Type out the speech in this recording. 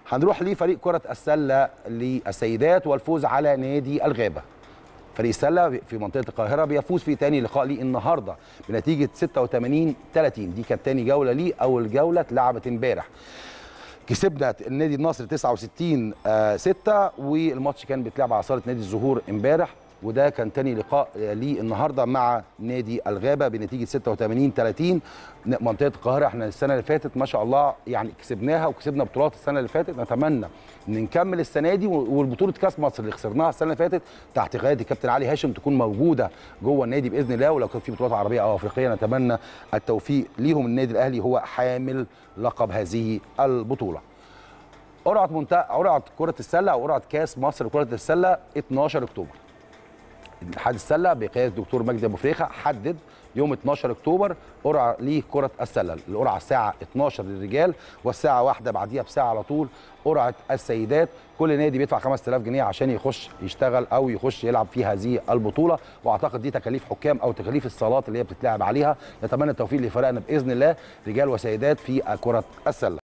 هنروح لفريق كره السله للسيدات والفوز على نادي الغابه فريق السله في منطقه القاهره بيفوز في تاني لقاء ليه النهارده بنتيجه 86 30 دي كانت تاني جوله ليه اول جوله اتلعبت امبارح كسبنا النادي النصر 69 آه 6 والماتش كان بيتلعب على صاله نادي الزهور امبارح وده كان تاني لقاء ليه النهارده مع نادي الغابه بنتيجه 86 30 منطقه القاهره احنا السنه اللي فاتت ما شاء الله يعني كسبناها وكسبنا بطولات السنه اللي فاتت نتمنى ان نكمل السنه دي والبطوله كاس مصر اللي خسرناها السنه اللي فاتت تحت قياده الكابتن علي هاشم تكون موجوده جوه النادي باذن الله ولو كان في بطولات عربيه او افريقيه نتمنى التوفيق ليهم النادي الاهلي هو حامل لقب هذه البطوله قرعه منتهى قرعه كره السله او قرعه كاس مصر لكره السله 12 اكتوبر اتحاد السله بقياده الدكتور مجدي ابو فريخه حدد يوم 12 اكتوبر قرعه لكره السله القرعه الساعه 12 للرجال والساعه واحدة بعديها بساعه على طول قرعه السيدات كل نادي بيدفع 5000 جنيه عشان يخش يشتغل او يخش يلعب في هذه البطوله واعتقد دي تكاليف حكام او تكاليف الصالات اللي هي بتتلعب عليها نتمنى التوفيق لفرقنا باذن الله رجال وسيدات في كره السله